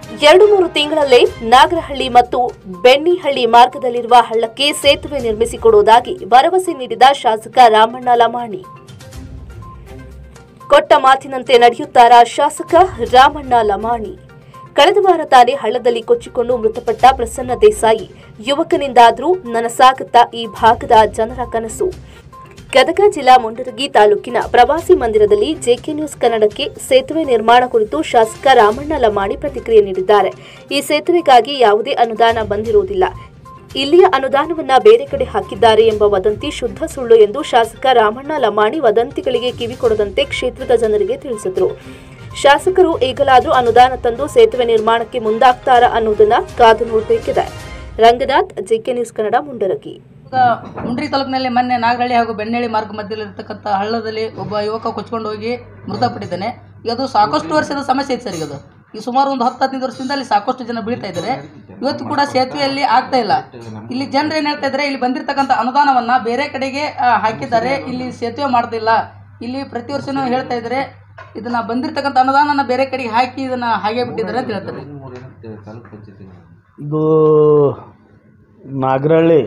ಎರಡು ಮೂರು ತಿಂಗಳಲ್ಲೇ ನಾಗರಹಳ್ಳಿ ಮತ್ತು ಬೆಣ್ಣಿಹಳ್ಳಿ ಮಾರ್ಗದಲ್ಲಿರುವ ಹಳ್ಳಕ್ಕೆ ಸೇತುವೆ ನಿರ್ಮಿಸಿಕೊಡುವುದಾಗಿ ಭರವಸೆ ನೀಡಿದ ಶಾಸಕ ರಾಮಣ್ಣ ಲಮಾಣಿ ಕೊಟ್ಟ ಮಾತಿನಂತೆ ನಡೆಯುತ್ತಾರಾ ಶಾಸಕ ರಾಮಣ್ಣ ಲಮಾಣಿ ಕಳೆದ ವಾರ ತಾನೇ ಹಳ್ಳದಲ್ಲಿ ಕೊಚ್ಚಿಕೊಂಡು ಮೃತಪಟ್ಟ ಪ್ರಸನ್ನ ದೇಸಾಯಿ ಯುವಕನಿಂದಾದ್ರೂ ನನಸಾಗುತ್ತಾ ಈ ಭಾಗದ ಜನರ ಕನಸು ಗದಗ ಜಿಲ್ಲಾ ಮುಂಡರಗಿ ತಾಲೂಕಿನ ಪ್ರವಾಸಿ ಮಂದಿರದಲ್ಲಿ ಜೆಕೆ ನ್ಯೂಸ್ ಕನ್ನಡಕ್ಕೆ ಸೇತುವೆ ನಿರ್ಮಾಣ ಕುರಿತು ಶಾಸಕ ರಾಮಣ್ಣ ಲಮಾಣಿ ಪ್ರತಿಕ್ರಿಯೆ ನೀಡಿದ್ದಾರೆ ಈ ಸೇತುವೆಗಾಗಿ ಯಾವುದೇ ಅನುದಾನ ಬಂದಿರುವುದಿಲ್ಲ ಇಲ್ಲಿಯ ಅನುದಾನವನ್ನ ಬೇರೆ ಕಡೆ ಹಾಕಿದ್ದಾರೆ ಎಂಬ ವದಂತಿ ಶುದ್ಧ ಸುಳ್ಳು ಎಂದು ಶಾಸಕ ರಾಮಣ್ಣ ಲಮಾಣಿ ವದಂತಿಗಳಿಗೆ ಕಿವಿಕೊಡದಂತೆ ಕ್ಷೇತ್ರದ ಜನರಿಗೆ ತಿಳಿಸಿದರು ಶಾಸಕರು ಈಗಲಾದರೂ ಅನುದಾನ ತಂದು ಸೇತುವೆ ನಿರ್ಮಾಣಕ್ಕೆ ಮುಂದಾಗ್ತಾರಾ ಅನ್ನೋದನ್ನ ಕಾದು ನೋಡಬೇಕಿದೆ ರಂಗನಾಥ್ ಜೆಕೆ ನ್ಯೂಸ್ ಕನ್ನಡ ಮುಂಡರಗಿ ಈಗ ಮುಂಡ್ರಿ ತಾಲೂಕಿನಲ್ಲಿ ಮೊನ್ನೆ ನಾಗರಳ್ಳಿ ಹಾಗೂ ಬೆಣ್ಣೆಳ್ಳಿ ಮಾರ್ಗ ಮಧ್ಯದಲ್ಲಿರ್ತಕ್ಕಂಥ ಹಳ್ಳದಲ್ಲಿ ಒಬ್ಬ ಯುವಕ ಕೊಚ್ಕೊಂಡು ಹೋಗಿ ಮೃತಪಟ್ಟಿದ್ದಾನೆ ಈಗ ಅದು ಸಾಕಷ್ಟು ವರ್ಷದ ಸಮಸ್ಯೆ ಐತೆ ಸರ್ ಈಗ ಅದು ಈ ಸುಮಾರು ಒಂದು ಹತ್ತು ಹದಿನೈದು ವರ್ಷದಿಂದ ಅಲ್ಲಿ ಸಾಕಷ್ಟು ಜನ ಬೀಳ್ತಾ ಇದ್ದಾರೆ ಇವತ್ತು ಕೂಡ ಸೇತುವೆಯಲ್ಲಿ ಆಗ್ತಾ ಇಲ್ಲ ಇಲ್ಲಿ ಜನರು ಏನು ಹೇಳ್ತಾ ಇದ್ದಾರೆ ಇಲ್ಲಿ ಬಂದಿರತಕ್ಕಂಥ ಅನುದಾನವನ್ನ ಬೇರೆ ಕಡೆಗೆ ಆ, ಹಾಕಿದ್ದಾರೆ ಇಲ್ಲಿ ಸೇತುವೆ ಮಾಡ್ತಿಲ್ಲ ಇಲ್ಲಿ ಪ್ರತಿ ವರ್ಷನೂ ಹೇಳ್ತಾ ಇದ್ದಾರೆ ಇದನ್ನ ಬಂದಿರತಕ್ಕಂಥ ಅನುದಾನನ ಬೇರೆ ಕಡೆಗೆ ಹಾಕಿ ಇದನ್ನ ಹಾಗೆ ಬಿಟ್ಟಿದ್ದಾರೆ ಅಂತ ಹೇಳ್ತಾರೆ ಇದು ನಾಗರಹಳ್ಳಿ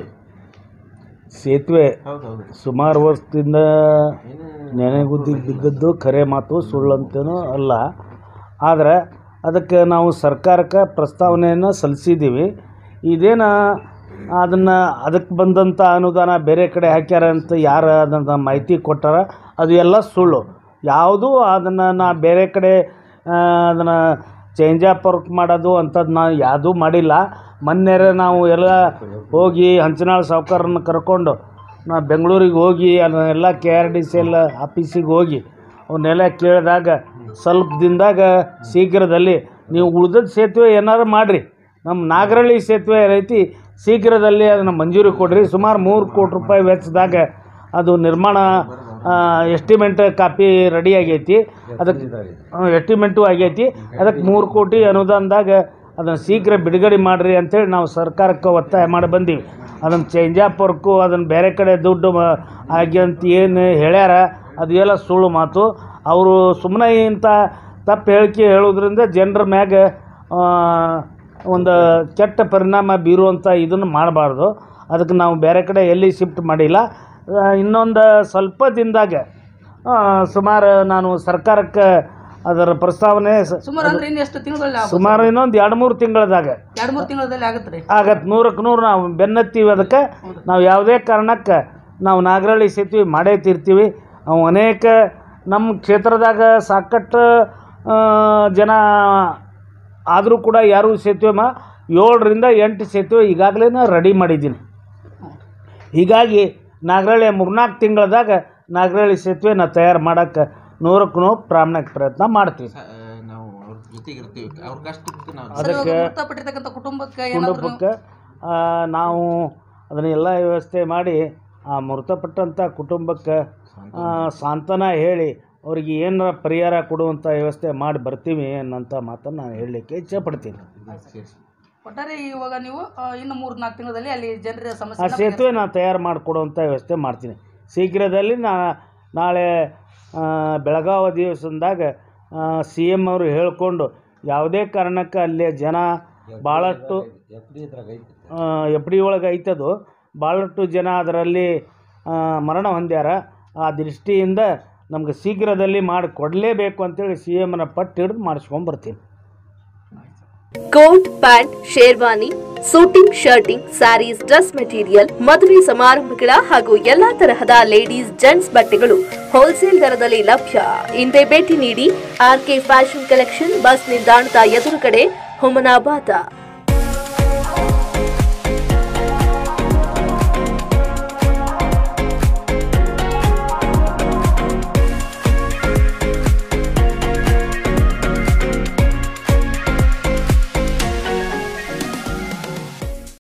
ಸೇತುವೆ ಸುಮಾರು ವರ್ಷದಿಂದ ನೆನೆಗುದ್ದಿಗೆ ಬಿದ್ದದ್ದು ಖರೆ ಮಾತು ಸುಳ್ಳಂತನೂ ಅಲ್ಲ ಆದರೆ ಅದಕ್ಕೆ ನಾವು ಸರ್ಕಾರಕ್ಕೆ ಪ್ರಸ್ತಾವನೆಯನ್ನು ಸಲ್ಲಿಸಿದ್ದೀವಿ ಇದೇನು ಅದನ್ನು ಅದಕ್ಕೆ ಬಂದಂಥ ಅನುದಾನ ಬೇರೆ ಕಡೆ ಹಾಕ್ಯಾರ ಅಂತ ಯಾರು ಅದನ್ನು ಮಾಹಿತಿ ಕೊಟ್ಟಾರ ಅದು ಎಲ್ಲ ಸುಳ್ಳು ಯಾವುದೂ ಅದನ್ನು ನಾ ಬೇರೆ ಕಡೆ ಅದನ್ನು ಚೇಂಜ್ ಆಫ್ ವರ್ಕ್ ಮಾಡೋದು ಅಂಥದ್ದು ನಾವು ಯಾವುದೂ ಮಾಡಿಲ್ಲ ಮೊನ್ನೆರೆ ನಾವು ಎಲ್ಲ ಹೋಗಿ ಹಂಚನಾಳ್ ಸಾವ್ಕಾರನ್ನ ಕರ್ಕೊಂಡು ನಾ ಬೆಂಗಳೂರಿಗೆ ಹೋಗಿ ಅದನ್ನೆಲ್ಲ ಕೆ ಆರ್ ಡಿ ಸಿ ಎಲ್ಲ ಆಫೀಸಿಗೆ ಹೋಗಿ ಅವನ್ನೆಲ್ಲ ಕೇಳಿದಾಗ ಸ್ವಲ್ಪ ದಿನದಾಗ ಶೀಘ್ರದಲ್ಲಿ ನೀವು ಉಳ್ದದ ಸೇತುವೆ ಏನಾರು ಮಾಡಿರಿ ನಮ್ಮ ನಾಗರಳ್ಳಿ ಸೇತುವೆ ಏನೈತಿ ಶೀಘ್ರದಲ್ಲಿ ಅದನ್ನು ಮಂಜೂರಿ ಕೊಡ್ರಿ ಸುಮಾರು ಮೂರು ಕೋಟಿ ರೂಪಾಯಿ ವೆಚ್ಚದಾಗ ಅದು ನಿರ್ಮಾಣ ಎಸ್ಟಿಮೇಟ್ ಕಾಪಿ ರೆಡಿ ಆಗೈತಿ ಅದಕ್ಕೆ ಎಸ್ಟಿಮೇಟು ಆಗೈತಿ ಅದಕ್ಕೆ ಮೂರು ಕೋಟಿ ಅನುದಾನದಾಗ ಅದನ್ನು ಶೀಘ್ರ ಬಿಡುಗಡೆ ಮಾಡಿರಿ ಅಂತೇಳಿ ನಾವು ಸರ್ಕಾರಕ್ಕೆ ಒತ್ತಾಯ ಮಾಡಿ ಬಂದೀವಿ ಅದನ್ನು ಚೇಂಜ್ ಆಫ್ ವರ್ಕು ಅದನ್ನು ಬೇರೆ ಕಡೆ ದುಡ್ಡು ಮ- ಆಗಿ ಅಂತ ಏನು ಹೇಳ್ಯಾರ ಅದು ಎಲ್ಲ ಸುಳ್ಳು ಮಾತು ಅವರು ಸುಮ್ಮನೆ ಇಂಥ ತಪ್ಪು ಹೇಳಿಕೆ ಹೇಳೋದ್ರಿಂದ ಜನರ ಮ್ಯಾಗ ಆ, ಒಂದು ಕೆಟ್ಟ ಪರಿಣಾಮ ಬೀರುವಂಥ ಇದನ್ನು ಮಾಡಬಾರ್ದು ಅದಕ್ಕೆ ನಾವು ಬೇರೆ ಕಡೆ ಎಲ್ಲಿ ಶಿಫ್ಟ್ ಮಾಡಿಲ್ಲ ಆ, ಇನ್ನೊಂದು ಸ್ವಲ್ಪ ದಿನದಾಗ ಆ, ಸುಮಾರು ನಾನು ಸರ್ಕಾರಕ್ಕೆ ಅದರ ಪ್ರಸ್ತಾವನೆ ಸ- ಸುಮಾರು ಅಂದ್ರೆ ಇನ್ನು ಎಷ್ಟು ತಿಂಗಳಲ್ಲಿ ಸುಮಾರು ಇನ್ನೊಂದು ಎರಡು ಮೂರು ತಿಂಗಳದಾಗ ಎರಡು ಮೂರು ತಿಂಗಳಲ್ಲಿ ಆಗುತ್ತೆ ರೀ ಆಗತ್ತೆ ನೂರಕ್ಕೆ ನೂರು ನಾವು ಬೆನ್ನತ್ತೀವಿ ಅದಕ್ಕೆ ನಾವು ಯಾವುದೇ ಕಾರಣಕ್ಕೆ ನಾವು ನಾಗರಹಳ್ಳಿ ಸೇತುವೆ ಮಾಡೇ ತೀರ್ತೀವಿ ಅವು ಅನೇಕ ನಮ್ಮ ಕ್ಷೇತ್ರದಾಗ ಸಾಕಷ್ಟು ಆ, ಜನ ಆದರೂ ಕೂಡ ಯಾರೂ ಸೇತುವೆ ಮಾ ಏಳರಿಂದ ಎಂಟು ಸೇತುವೆ ಈಗಾಗಲೇ ರೆಡಿ ಮಾಡಿದ್ದೀನಿ ಹೀಗಾಗಿ ನಾಗರಹಳ್ಳಿ ಮೂರ್ನಾಲ್ಕು ತಿಂಗಳದಾಗ ನಾಗರಹಳ್ಳಿ ಸೇತುವೆ ನಾವು ತಯಾರು ಮಾಡೋಕ್ಕೆ ನೂರಕ್ಕೆ ನೂರು ಪ್ರಾಮಾಣಿಕ ಪ್ರಯತ್ನ ಮಾಡ್ತೀವಿ ನಾವು ಅವ್ರ ಜೊತೆಗೆ ಇರ್ತೀವಿ ಅವ್ರ ಕಷ್ಟಕ್ಕೆ ನಾವು ಸರ್, ಇವಾಗ ಅದಕ್ಕೆ ಮೃತಪಟ್ಟಿರ್ತಕ್ಕಂಥ ಕುಟುಂಬಕ್ಕೆ ಏನಾದ್ರು ಕುಟುಂಬಕ್ಕೆ ಆ, ನಾವು ಅದನ್ನೆಲ್ಲ ವ್ಯವಸ್ಥೆ ಮಾಡಿ ಆ ಮೃತಪಟ್ಟಂಥ ಕುಟುಂಬಕ್ಕೆ ಆ, ಸಾಂತ್ವನ ಹೇಳಿ ಅವ್ರಿಗೆ ಏನಾರ ಪರಿಹಾರ ಕೊಡುವಂಥ ವ್ಯವಸ್ಥೆ ಮಾಡಿ ಬರ್ತೀವಿ ಅನ್ನೋಂಥ ಮಾತನ್ನು ನಾನು ಹೇಳಲಿಕ್ಕೆ ಇಚ್ಛೆಪಡ್ತೀನಿ ಒಟ್ಟಾರೆ ಇವಾಗ ನೀವು ಆ, ಇನ್ನು ಮೂರು ನಾಲ್ಕು ತಿಂಗಳಲ್ಲಿ ಅಲ್ಲಿ ಜನರ ಆ ಸಮಸ್ಯೆ ಸೇತುವೆ ನಾನು ತಯಾರು ಮಾಡಿಕೊಡುವಂಥ ವ್ಯವಸ್ಥೆ ಮಾಡ್ತೀನಿ ಶೀಘ್ರದಲ್ಲಿ ನಾ ನಾಳೆ ಆ, ಬೆಳಗಾವಿ ಅಧಿವೇಶನದಾಗ ಸಿ ಎಮ್ ಅವರು ಹೇಳಿಕೊಂಡು ಯಾವುದೇ ಕಾರಣಕ್ಕೆ ಅಲ್ಲಿ ಜನ ಭಾಳಷ್ಟು ಎಫ್ ಡಿ ಒಳಗೆ ಐತದು ಭಾಳಷ್ಟು ಜನ ಅದರಲ್ಲಿ ಆ, ಮರಣ ಹೊಂದ್ಯಾರ ಆ ದೃಷ್ಟಿಯಿಂದ ನಮ್ಗೆ ಶೀಘ್ರದಲ್ಲಿ ಮಾಡಿ ಕೊಡಲೇಬೇಕು ಅಂತೇಳಿ ಸಿ ಎಮ್ನ ಪಟ್ಟು ಹಿಡಿದು ಮಾಡಿಸ್ಕೊಂಬರ್ತೀನಿ coat pant sherwani suiting shirting sarees dress material ಮದುವೆ ಸಮಾರಂಭಗಳ ಹಾಗೂ ಎಲ್ಲಾ ತರಹದ ಲೇಡೀಸ್ ಜೆಂಟ್ಸ್ ಬಟ್ಟೆಗಳು ಹೋಲ್ಸೇಲ್ ದರದಲ್ಲಿ ಲಭ್ಯ ಹಿಂದೆ ಭೇಟಿ ನೀಡಿ ಆರ್ಕೆ ಫ್ಯಾಷನ್ ಕಲೆಕ್ಷನ್ ಬಸ್ ನಿಲ್ದಾಣದ ಎದುರುಗಡೆ ಹುಮನಾಬಾದ